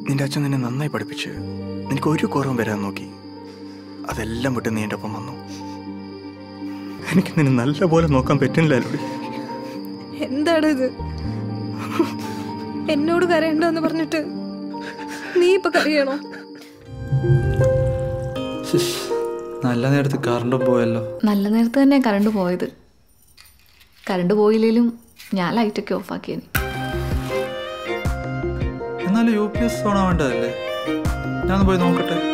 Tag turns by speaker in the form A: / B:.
A: നിന്റെ അച്ഛൻ നിന്നെ നന്നായി പഠിപ്പിച്ച് നിനക്ക് ഒരു കുറവും വരാൻ നോക്കി അതെല്ലാം വിട്ട് നീ എൻ്റെ ഒപ്പം വന്നു എനിക്ക് നിന്നെ നല്ല പോലെ നോക്കാൻ പറ്റുന്നില്ലല്ലോ
B: എന്താണ് ഇത് എന്നോട് കരയണ്ടെന്ന് പറഞ്ഞിട്ട് നീ ഇപ്പൊ കരയണോ
C: ശ്ശ്, നല്ല നേരത്ത് കറണ്ട് പോയല്ലോ
D: നല്ല നേരത്ത് തന്നെ കറണ്ട് പോയത് കറണ്ട് പോയില്ലെങ്കിലും ഞാൻ ലൈറ്റൊക്കെ ഓഫാക്കിയേനെ
C: എന്നാലും യു പി എസ് ഓൺ ആവേണ്ടതല്ലേ ഞാനൊന്ന് പോയി നോക്കട്ടെ